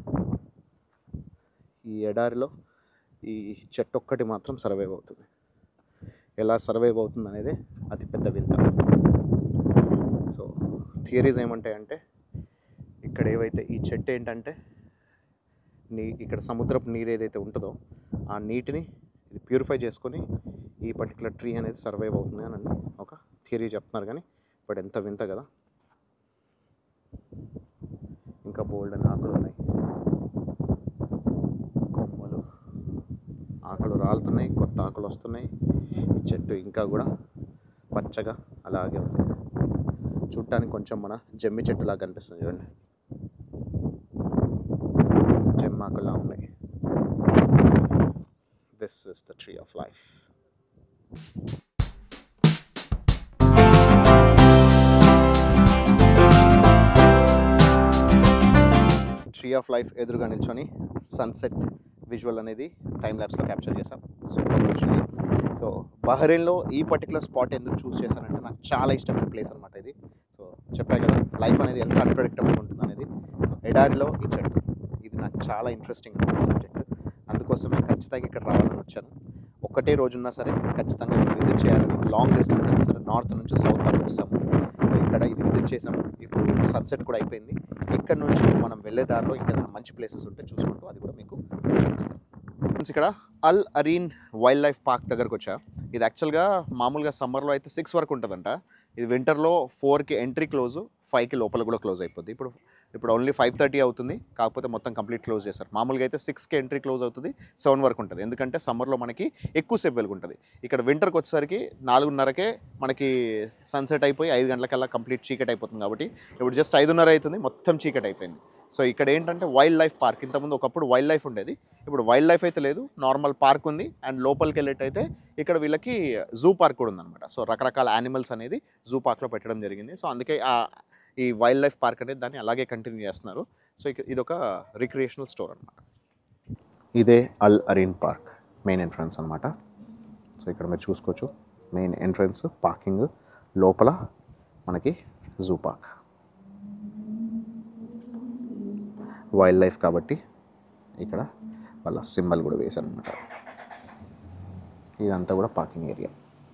ఈ ఎడారిలో ఈ చెట్టు ఒక్కటి మాత్రం సర్వైవ్ అవుతుంది ఎలా సర్వైవ్ అవుతుంది అనేది అతిపెద్ద వింత సో థియరీస్ ఏమంటాయంటే ఇక్కడ ఏవైతే ఈ చెట్టు ఏంటంటే నీ ఇక్కడ సముద్రపు నీరు ఏదైతే ఉంటుందో ఆ నీటిని ఇది ప్యూరిఫై చేసుకొని ఈ పర్టికులర్ ట్రీ అనేది సర్వైవ్ అవుతుంది అని ఒక థియరీ చెప్తున్నారు కానీ బట్ ఎంత వింత కదా ఇంకా బోల్డ్ అని ఆకులు ఉన్నాయి కొమ్మలు ఆకులు రాలుతున్నాయి కొత్త ఆకులు వస్తున్నాయి ఈ చెట్టు ఇంకా కూడా పచ్చగా అలాగే ఉంది చూడటానికి కొంచెం మన జమ్మి చెట్టులాగా కనిపిస్తుంది చూడండి జమ్మాకులా ఉన్నాయి this is the tree of life tree of life ఎదురుగా నిల్చొని సన్సెట్ విజువల్ అనేది టైం ల్యాబ్స్లో క్యాప్చర్ చేశాం సూపర్ వచ్చింది సో బహ్రెయిన్లో ఈ పర్టికులర్ స్పాట్ ఎందుకు చూస్ చేశానంటే నాకు చాలా ఇష్టమైన ప్లేస్ అనమాట ఇది సో చెప్పా కదా లైఫ్ అనేది ఎంత అన్ప్రెడిక్టబుల్ ఉంటుంది అనేది సో ఎడారిలో ఈ చెట్టు ఇది నాకు చాలా ఇంట్రెస్టింగ్ సబ్జెక్ట్ అందుకోసమే ఖచ్చితంగా ఇక్కడ రావాలని వచ్చాను ఒక్కటే రోజున్నా సరే ఖచ్చితంగా ఇది విజిట్ చేయాలని లాంగ్ డిస్టెన్స్ అయినా సరే నార్త్ నుంచి సౌత్ దాకా వచ్చాము సో ఇక్కడ ఇది విజిట్ చేసాము ఇప్పుడు సన్సెట్ కూడా అయిపోయింది ఇక్కడ నుంచి మనం వెళ్ళే దారిలో ఇంకేదైనా మంచి ప్లేసెస్ ఉంటే చూసుకుంటూ అది కూడా మీకు చూపిస్తాను Friends, ఇక్కడ Al Areen wildlife park దగ్గరకు వచ్చా ఇది యాక్చువల్గా మామూలుగా సమ్మర్లో అయితే సిక్స్ వరకు ఉంటుందంట ఇది వింటర్లో ఫోర్కి ఎంట్రీ క్లోజ్ ఫైవ్కి లోపల కూడా క్లోజ్ అయిపోద్ది ఇప్పుడు ఇప్పుడు ఓన్లీ ఫైవ్ థర్టీ అవుతుంది కాకపోతే మొత్తం కంప్లీట్ క్లోజ్ చేస్తారు మామూలుగా అయితే సిక్స్కి ఎంట్రీ క్లోజ్ అవుతుంది సెవెన్ వరకు ఉంటుంది ఎందుకంటే సమ్మర్లో మనకి ఎక్కువసేపు వెలుగుంటుంది ఇక్కడ వింటర్కి వచ్చేసరికి నాలుగున్నరకే మనకి సన్సెట్ అయిపోయి ఐదు గంటలకల్లా కంప్లీట్ చీకటి అయిపోతుంది కాబట్టి ఇప్పుడు జస్ట్ ఐదున్నర అవుతుంది మొత్తం చీకటి అయిపోయింది సో ఇక్కడ ఏంటంటే వైల్డ్ లైఫ్ పార్క్ ఇంతకుముందు ఒకప్పుడు వైల్డ్ లైఫ్ ఉండేది ఇప్పుడు వైల్డ్ లైఫ్ అయితే లేదు నార్మల్ పార్క్ ఉంది అండ్ లోపలికి వెళ్ళేటైతే ఇక్కడ వీళ్ళకి జూ పార్క్ కూడా ఉందన్నమాట సో రకరకాల యానిమల్స్ అనేది జూ పార్క్లో పెట్టడం జరిగింది సో అందుకే ఆ ఈ వైల్డ్ లైఫ్ పార్క్ అనేది దాన్ని అలాగే కంటిన్యూ చేస్తున్నారు సో ఇక ఇది ఒక రిక్రియేషనల్ స్టోర్ అనమాట ఇదే Al Areen park main entrance అనమాట సో ఇక్కడ మీరు చూసుకోవచ్చు మెయిన్ ఎంట్రన్స్ పార్కింగ్ లోపల మనకి జూ పార్క్ వైల్డ్ లైఫ్ కాబట్టి ఇక్కడ వాళ్ళ సింబల్ కూడా వేశారు అనమాట ఇదంతా కూడా పార్కింగ్ ఏరియా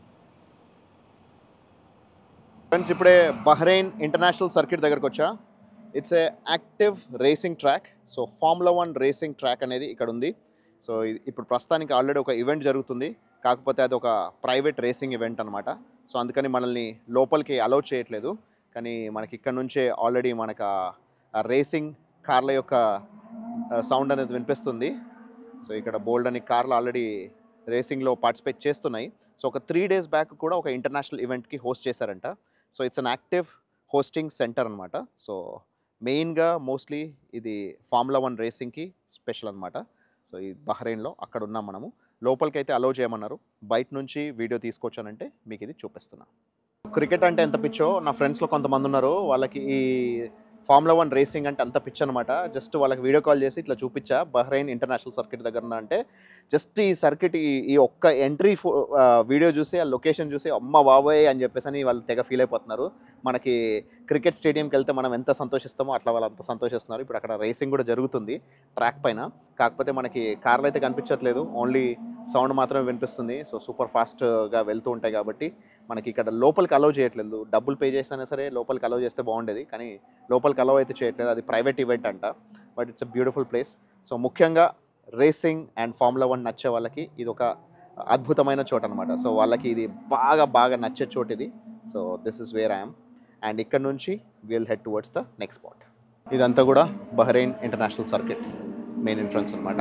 ఫ్రెండ్స్ ఇప్పుడే బహ్రెయిన్ ఇంటర్నేషనల్ సర్క్యూట్ దగ్గరకు వచ్చా it's a active racing track so Formula one racing track అనేది ఇక్కడ ఉంది సో ఇది- ఇప్పుడు ప్రస్తుతానికి ఆల్రెడీ ఒక ఈవెంట్ జరుగుతుంది కాకపోతే అది ఒక ప్రైవేట్ రేసింగ్ ఈవెంట్ అనమాట సో అందుకని మనల్ని లోపలికి అలౌ చేయట్లేదు కానీ మనకి ఇక్కడ నుంచే ఆల్రెడీ మనకు ఆ రేసింగ్ కార్ల యొక్క సౌండ్ అనేది వినిపిస్తుంది సో ఇక్కడ బోల్డ్ అని కార్లు ఆల్రెడీ రేసింగ్లో పార్టిసిపేట్ చేస్తున్నాయి సో ఒక త్రీ డేస్ బ్యాక్ కూడా ఒక ఇంటర్నేషనల్ ఈవెంట్కి హోస్ట్ చేశారంట so it's an active hosting center అనమాట సో మెయిన్గా మోస్ట్లీ ఇది ఫార్ములా వన్ రేసింగ్కి స్పెషల్ అనమాట సో ఈ బహ్రెయిన్లో అక్కడ ఉన్నాం మనము లోపలికి అయితే అలౌ చేయమన్నారు బయట నుంచి వీడియో తీసుకొచ్చానంటే మీకు ఇది చూపిస్తున్నా క్రికెట్ అంటే ఎంత పిచ్చో నా ఫ్రెండ్స్లో కొంతమంది ఉన్నారు వాళ్ళకి ఈ ఫార్ములా వన్ రేసింగ్ అంటే అంత పిచ్ అనమాట జస్ట్ వాళ్ళకి వీడియో కాల్ చేసి ఇట్లా చూపించా బహ్రెయిన్ ఇంటర్నేషనల్ సర్క్యూట్ దగ్గర ఉన్నా అంటే జస్ట్ ఈ సర్క్యూట్ ఈ ఈ ఒక్క ఎంట్రీ వీడియో చూసి ఆ లొకేషన్ చూసి అమ్మ బాబోయ్ అని చెప్పేసి అని వాళ్ళు తెగ ఫీల్ అయిపోతున్నారు మనకి క్రికెట్ స్టేడియంకి వెళ్తే మనం ఎంత సంతోషిస్తామో అట్లా వాళ్ళు అంత సంతోషిస్తున్నారు ఇప్పుడు అక్కడ రేసింగ్ కూడా జరుగుతుంది ట్రాక్ పైన కాకపోతే మనకి కార్లు అయితే కనిపించట్లేదు ఓన్లీ సౌండ్ మాత్రమే వినిపిస్తుంది సో సూపర్ ఫాస్ట్గా వెళ్తూ ఉంటాయి కాబట్టి మనకి ఇక్కడ లోపలికి అలౌ చేయట్లేదు డబ్బులు పే చేసినా సరే లోపలికి అలౌ చేస్తే బాగుండేది కానీ లోపలికి అలౌ అయితే చేయట్లేదు అది ప్రైవేట్ ఈవెంట్ అంట but it's a beautiful place so ముఖ్యంగా రేసింగ్ అండ్ ఫార్ములా వన్ నచ్చే వాళ్ళకి ఇది ఒక అద్భుతమైన చోటు అనమాట సో వాళ్ళకి ఇది బాగా బాగా నచ్చే చోటు ఇది so this is where I'm and ఇక్కడ నుంచి will head towards the next spot ఇదంతా కూడా Bahrain international circuit main entrance అనమాట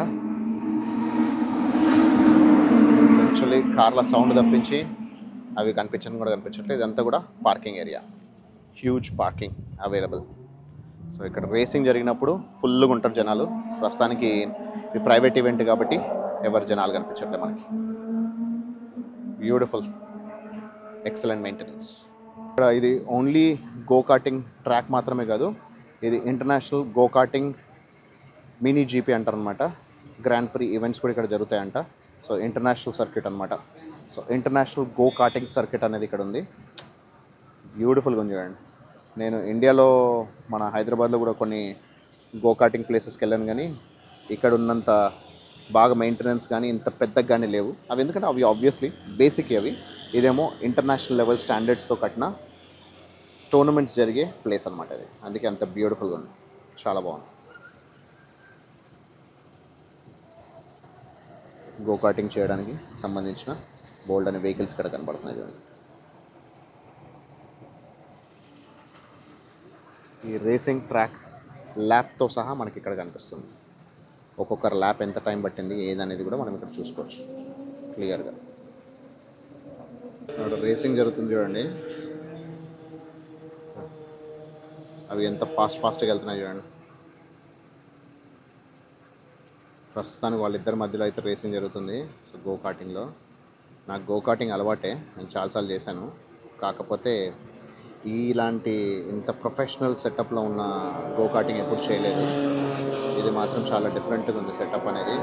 యాక్చువల్లీ కార్ల సౌండ్ తప్పించి అవి కనిపించడం కూడా కనిపించట్లేదు ఇదంతా కూడా parking area huge parking available so ఇక్కడ రేసింగ్ జరిగినప్పుడు ఫుల్గా ఉంటారు జనాలు ప్రస్తుతానికి ఇది ప్రైవేట్ ఈవెంట్ కాబట్టి ఎవరు జనాలు కనిపించట్లేదు మనకి బ్యూటిఫుల్ ఎక్సలెంట్ మెయింటెనెన్స్ ఇక్కడ ఇది ఓన్లీ గో కార్టింగ్ ట్రాక్ మాత్రమే కాదు ఇది international go karting mini GP అంటారనమాట గ్రాండ్ ప్రీ ఈవెంట్స్ కూడా ఇక్కడ జరుగుతాయంట సో ఇంటర్నేషనల్ సర్క్యూట్ అనమాట so international go karting circuit అనేది ఇక్కడ ఉంది బ్యూటిఫుల్గా ఉంది చూడండి నేను ఇండియాలో మన హైదరాబాద్లో కూడా కొన్ని గో కార్టింగ్ ప్లేసెస్కి వెళ్ళాను కానీ ఇక్కడ ఉన్నంత బాగా మెయింటెనెన్స్ కానీ ఇంత పెద్దగా కానీ లేవు అవి ఎందుకంటే అవి ఆబ్వియస్లీ బేసిక్ అవి ఇదేమో ఇంటర్నేషనల్ లెవెల్ స్టాండర్డ్స్తో కట్టిన టోర్నమెంట్స్ జరిగే ప్లేస్ అనమాట ఇది అందుకే అంత బ్యూటిఫుల్గా ఉంది చాలా బాగుంది గో కార్టింగ్ చేయడానికి సంబంధించిన బోల్డ్ అనే వెహికల్స్ ఇక్కడ కనబడుతున్నాయి చూడండి ఈ రేసింగ్ ట్రాక్ ల్యాప్తో సహా మనకి ఇక్కడ కనిపిస్తుంది ఒక్కొక్కరు ల్యాప్ ఎంత టైం పట్టింది ఏదనేది కూడా మనం ఇక్కడ చూసుకోవచ్చు క్లియర్గా ఇక్కడ రేసింగ్ జరుగుతుంది చూడండి అవి ఎంత ఫాస్ట్ ఫాస్ట్గా వెళ్తున్నాయి చూడండి ప్రస్తుతానికి వాళ్ళిద్దరి మధ్యలో అయితే రేసింగ్ జరుగుతుంది సో గో కార్టింగ్లో నాకు గో కార్టింగ్ అలవాటే నేను చాలాసార్లు చేశాను కాకపోతే ఇలాంటి ఇంత ప్రొఫెషనల్ సెటప్లో ఉన్న గో కార్టింగ్ ఎప్పుడు చేయలేదు ఇది మాత్రం చాలా డిఫరెంట్గా ఉంది సెటప్ అనేది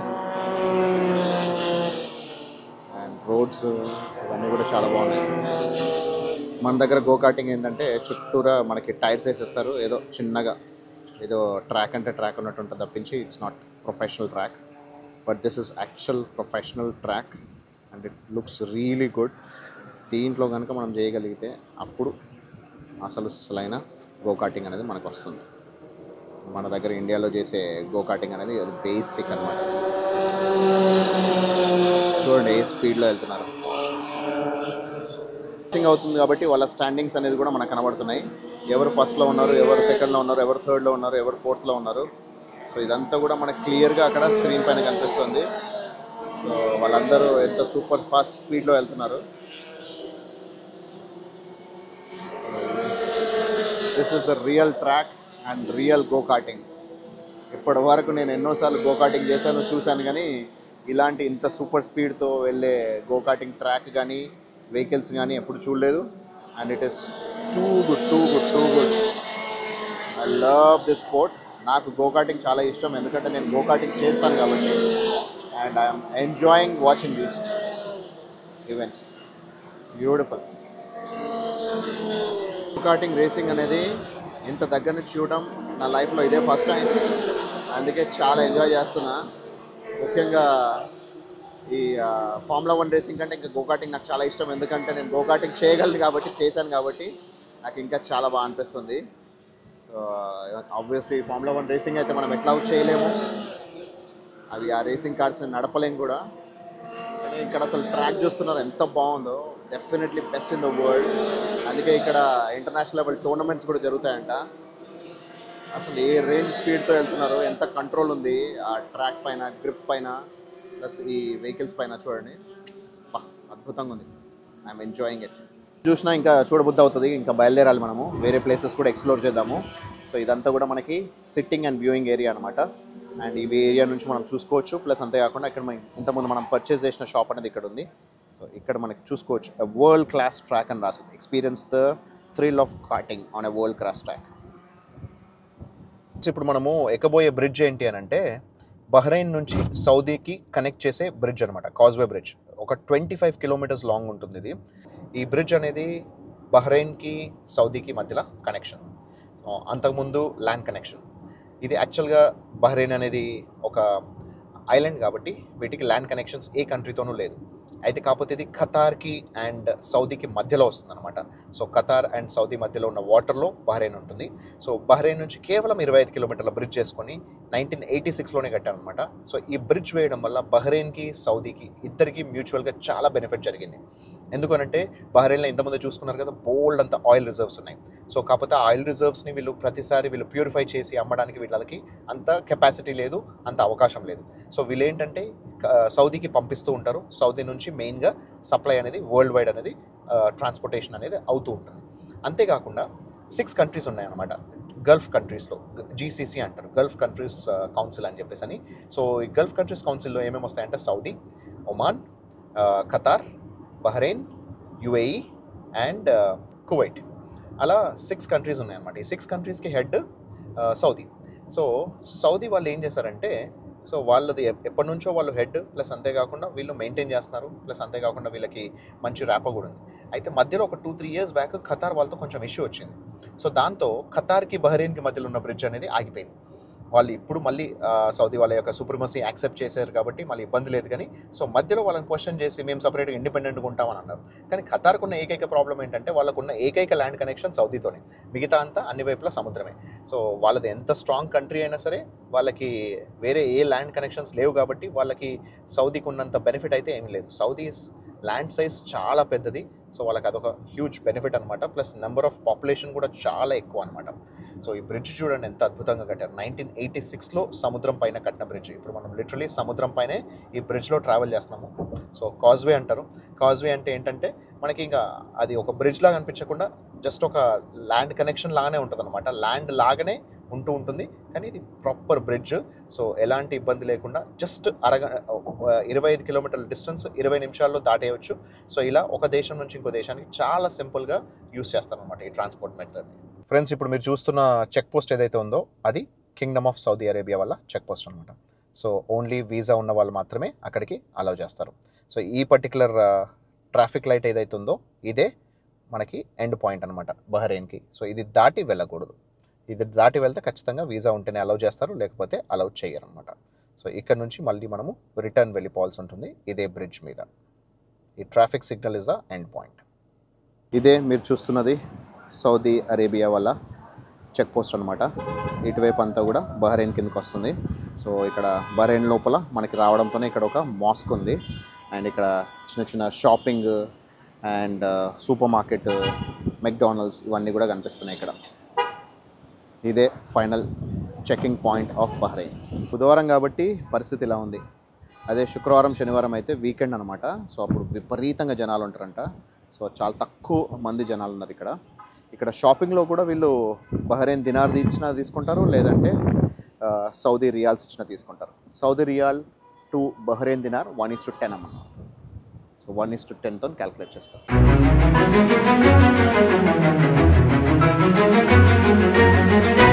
అండ్ రోడ్స్ ఇవన్నీ కూడా చాలా బాగున్నాయి మన దగ్గర గో కార్టింగ్ ఏంటంటే చుట్టూరా మనకి టైర్స్ వేసేస్తారు ఏదో చిన్నగా ఏదో ట్రాక్ అంటే ట్రాక్ ఉన్నట్టు ఉంటుంది తప్పించి it's not professional track but this is actual professional track and it looks really good దీంట్లో కనుక మనం చేయగలిగితే అప్పుడు అసలు అసలైన గో కార్టింగ్ అనేది మనకు వస్తుంది మన దగ్గర ఇండియాలో చేసే గో కార్టింగ్ అనేది అది బేసిక్ అనమాట చూడండి ఏ స్పీడ్లో వెళ్తున్నారు రేసింగ్ అవుతుంది కాబట్టి వాళ్ళ స్టాండింగ్స్ అనేది కూడా మనకు కనబడుతున్నాయి ఎవరు ఫస్ట్లో ఉన్నారు ఎవరు సెకండ్లో ఉన్నారు ఎవరు థర్డ్లో ఉన్నారు ఎవరు ఫోర్త్లో ఉన్నారు సో ఇదంతా కూడా మనకు క్లియర్గా అక్కడ స్క్రీన్ పైన కనిపిస్తుంది సో వాళ్ళందరూ ఎంత సూపర్ ఫాస్ట్ స్పీడ్లో వెళ్తున్నారు this is the real track and real go karting ఇప్పటి వరకు నేను ఎన్నోసార్లు గో కార్టింగ్ చేశాను చూశాను కానీ ఇలాంటి ఇంత సూపర్ స్పీడ్తో వెళ్ళే గో కార్టింగ్ ట్రాక్ కానీ వెహికల్స్ కానీ ఎప్పుడు చూడలేదు and it is too good too good too good I love this sport నాకు గో కార్టింగ్ చాలా ఇష్టం ఎందుకంటే నేను గో కార్టింగ్ చేస్తాను కాబట్టి and I'm enjoying watching these events beautiful go karting racing అనేది ఇంత దగ్గర నుంచి చూడడం నా లైఫ్లో ఇదే ఫస్ట్ టైం అందుకే చాలా ఎంజాయ్ చేస్తున్నా ముఖ్యంగా ఈ ఫార్ములా వన్ రేసింగ్ కంటే ఇంకా గో కార్టింగ్ నాకు చాలా ఇష్టం ఎందుకంటే నేను గో కార్టింగ్ చేయగలను కాబట్టి చేశాను కాబట్టి నాకు ఇంకా చాలా బాగా అనిపిస్తుంది so obviously formula one racing అయితే మనం ఎట్లా చేయలేము అవి ఆ రేసింగ్ కార్స్ని నడపలేం కూడా కానీ ఇక్కడ అసలు ట్రాక్ చూస్తున్నారు ఎంత బాగుందో definitely best in the world అందుకే ఇక్కడ ఇంటర్నేషనల్ లెవెల్ టోర్నమెంట్స్ కూడా జరుగుతాయంట అసలు ఏ రేంజ్ స్పీడ్తో వెళ్తున్నారు ఎంత కంట్రోల్ ఉంది ఆ ట్రాక్ పైన గ్రిప్ పైన ప్లస్ ఈ వెహికల్స్ పైన చూడండి బా అద్భుతంగా ఉంది ఐఎమ్ ఎంజాయింగ్ ఇట్ చూసినా ఇంకా చూడబుద్ధి అవుతుంది ఇంకా బయలుదేరాలి మనము వేరే ప్లేసెస్ కూడా ఎక్స్ప్లోర్ చేద్దాము సో ఇదంతా కూడా మనకి సిట్టింగ్ అండ్ వ్యూయింగ్ ఏరియా అనమాట అండ్ ఈ ఏరియా నుంచి మనం చూసుకోవచ్చు ప్లస్ అంతేకాకుండా ఇక్కడ మనం ఇంతకుముందు మనం పర్చేస్ చేసిన షాప్ అనేది ఇక్కడ ఉంది సో ఇక్కడ మనకి చూసుకోవచ్చు వరల్డ్ క్లాస్ ట్రాక్ అని రాసింది experience the thrill of karting on a world class track ఇప్పుడు మనము ఎక్కబోయే బ్రిడ్జ్ ఏంటి అని అంటే బహ్రెయిన్ నుంచి సౌదీకి కనెక్ట్ చేసే బ్రిడ్జ్ అనమాట కాజ్వే బ్రిడ్జ్ ఒక ట్వంటీ ఫైవ్ కిలోమీటర్స్ లాంగ్ ఉంటుంది ఇది ఈ బ్రిడ్జ్ అనేది బహ్రెయిన్కి సౌదీకి మధ్యలో కనెక్షన్ అంతకుముందు ల్యాండ్ కనెక్షన్ ఇది యాక్చువల్గా బహ్రెయిన్ అనేది ఒక ఐలాండ్ కాబట్టి వీటికి ల్యాండ్ కనెక్షన్స్ ఏ కంట్రీతోనూ లేదు అయితే కాకపోతే ఇది ఖతార్కి అండ్ సౌదీకి మధ్యలో వస్తుంది అనమాట సో ఖతార్ అండ్ సౌదీ మధ్యలో ఉన్న వాటర్లో బహ్రెయిన్ ఉంటుంది సో బహ్రెయిన్ నుంచి కేవలం ఇరవై ఐదు కిలోమీటర్ల బ్రిడ్జ్ చేసుకొని నైన్టీన్ ఎయిటీ సిక్స్లోనే కట్టారనమాట సో ఈ బ్రిడ్జ్ వేయడం వల్ల బహ్రెయిన్కి సౌదీకి ఇద్దరికి మ్యూచువల్గా చాలా బెనిఫిట్ జరిగింది ఎందుకనంటే బహ్రెయిన్లో ఇంతకుముందు చూసుకున్నారు కదా బోల్డ్ అంత ఆయిల్ రిజర్వ్స్ ఉన్నాయి సో కాకపోతే ఆ ఆయిల్ రిజర్వ్స్ని వీళ్ళు ప్రతిసారి వీళ్ళు ప్యూరిఫై చేసి అమ్మడానికి వీళ్ళకి అంత కెపాసిటీ లేదు అంత అవకాశం లేదు సో వీళ్ళు ఏంటంటే క- సౌదీకి పంపిస్తూ ఉంటారు సౌదీ నుంచి మెయిన్గా సప్లై అనేది వరల్డ్ వైడ్ అనేది ట్రాన్స్పోర్టేషన్ అనేది అవుతూ ఉంటుంది అంతేకాకుండా సిక్స్ కంట్రీస్ ఉన్నాయన్నమాట గల్ఫ్ కంట్రీస్లో జీసీసీ అంటారు గల్ఫ్ కంట్రీస్ కౌన్సిల్ అని చెప్పేసి అని సో ఈ గల్ఫ్ కంట్రీస్ కౌన్సిల్లో ఏమేమి వస్తాయంటే సౌదీ ఒమాన్ ఆ, Qatar Bahrain UAE and Kuwait అలా సిక్స్ కంట్రీస్ ఉన్నాయన్నమాట ఈ సిక్స్ కంట్రీస్కి హెడ్ సౌదీ సో సౌదీ వాళ్ళు ఏం చేశారంటే సో వాళ్ళది ఎప్- ఎప్పటి నుంచో వాళ్ళు హెడ్ ప్లస్ అంతేకాకుండా వీళ్ళు మెయింటైన్ చేస్తున్నారు ప్లస్ అంతేకాకుండా వీళ్ళకి మంచి ర్యాప కూడా ఉంది అయితే మధ్యలో ఒక two three years back Qatar వాళ్ళతో కొంచెం ఇష్యూ వచ్చింది సో దాంతో ఖతార్కి బహ్రెయిన్కి మధ్యలో ఉన్న బ్రిడ్జ్ అనేది ఆగిపోయింది వాళ్ళు ఇప్పుడు మళ్ళీ ఆ, సౌదీ వాళ్ళ యొక్క సుప్రమసీ యాక్సెప్ట్ చేశారు కాబట్టి మళ్ళీ ఇబ్బంది లేదు కానీ సో మధ్యలో వాళ్ళని క్వశ్చన్ చేసి మేము సపరేట్గా ఇండిపెండెంట్గా ఉంటామని అన్నారు కానీ ఖతార్కు ఉన్న ఏకైక ప్రాబ్లం ఏంటంటే వాళ్ళకున్న ఏకైక ల్యాండ్ కనెక్షన్ సౌదీతోనే మిగతా అంతా అన్ని వైపులా సముద్రమే సో వాళ్ళది ఎంత స్ట్రాంగ్ కంట్రీ అయినా సరే వాళ్ళకి వేరే ఏ ల్యాండ్ కనెక్షన్స్ లేవు కాబట్టి వాళ్ళకి సౌదీకి ఉన్నంత బెనిఫిట్ అయితే ఏమీ లేదు సౌదీస్ ల్యాండ్ సైజ్ చాలా పెద్దది సో వాళ్ళకి అదొక హ్యూజ్ బెనిఫిట్ అనమాట ప్లస్ నెంబర్ ఆఫ్ పాపులేషన్ కూడా చాలా ఎక్కువ అనమాట సో ఈ బ్రిడ్జ్ చూడండి ఎంత అద్భుతంగా కట్టారు నైన్టీన్ ఎయిటీ సిక్స్లో సముద్రం పైన కట్టిన బ్రిడ్జ్ ఇప్పుడు మనం లిటరలీ సముద్రం పైనే ఈ బ్రిడ్జ్లో ట్రావెల్ చేస్తున్నాము సో కాజ్వే అంటారు కాజ్వే అంటే ఏంటంటే మనకి ఇంకా అది ఒక బ్రిడ్జ్ లాగా అనిపించకుండా జస్ట్ ఒక ల్యాండ్ కనెక్షన్ లాగానే ఉంటుంది అనమాట ల్యాండ్ లాగానే ఉంటూ ఉంటుంది కానీ ఇది ప్రాపర్ బ్రిడ్జ్ సో ఎలాంటి ఇబ్బంది లేకుండా జస్ట్ అరగ ఇరవై ఐదు కిలోమీటర్ల డిస్టెన్స్ ఇరవై నిమిషాల్లో దాటేయచ్చు సో ఇలా ఒక దేశం నుంచి ఇంకో దేశానికి చాలా సింపుల్గా యూస్ చేస్తారనమాట ఈ ట్రాన్స్పోర్ట్ మెథడ్ని ఫ్రెండ్స్ ఇప్పుడు మీరు చూస్తున్న చెక్ పోస్ట్ ఏదైతే ఉందో అది కింగ్డమ్ ఆఫ్ సౌదీ అరేబియా వల్ల చెక్ పోస్ట్ అనమాట సో ఓన్లీ వీసా ఉన్న వాళ్ళు మాత్రమే అక్కడికి అలౌ చేస్తారు సో ఈ పర్టికులర్ ట్రాఫిక్ లైట్ ఏదైతే ఉందో ఇదే మనకి ఎండ్ పాయింట్ అనమాట బహ్రెయిన్కి సో ఇది దాటి వెళ్ళకూడదు ఇది దాటి వెళ్తే ఖచ్చితంగా వీసా ఉంటేనే అలౌ చేస్తారు లేకపోతే అలౌ చేయరు అనమాట సో ఇక్కడ నుంచి మళ్ళీ మనము రిటర్న్ వెళ్ళిపోవాల్సి ఉంటుంది ఇదే బ్రిడ్జ్ మీద ఈ traffic signal is the end point ఇదే మీరు చూస్తున్నది సౌదీ అరేబియా వల్ల చెక్ పోస్ట్ అనమాట ఇటువైపు అంతా కూడా బహ్రెయిన్ కిందకి వస్తుంది సో ఇక్కడ బహ్రెయిన్ లోపల మనకి రావడంతోనే ఇక్కడ ఒక మాస్క్ ఉంది అండ్ ఇక్కడ చిన్న చిన్న shopping and supermarket McDonald's ఇవన్నీ కూడా కనిపిస్తున్నాయి ఇక్కడ ఇదే final checking point of Bahrain బుధవారం కాబట్టి పరిస్థితి ఇలా ఉంది అదే శుక్రవారం శనివారం అయితే వీకెండ్ అనమాట సో అప్పుడు విపరీతంగా జనాలు ఉంటారంట సో చాలా తక్కువ మంది జనాలు ఉన్నారు ఇక్కడ ఇక్కడ షాపింగ్లో కూడా వీళ్ళు బహ్రెయిన్ దినార్ ఇచ్చినా తీసుకుంటారు లేదంటే ఆ, సౌదీ రియాల్స్ ఇచ్చినా తీసుకుంటారు Saudi riyal to Bahrain dinar one is to ten అమ్మన్నారు సో వన్ ఇస్ టు టెన్తో క్యాలిక్యులేట్ చేస్తారు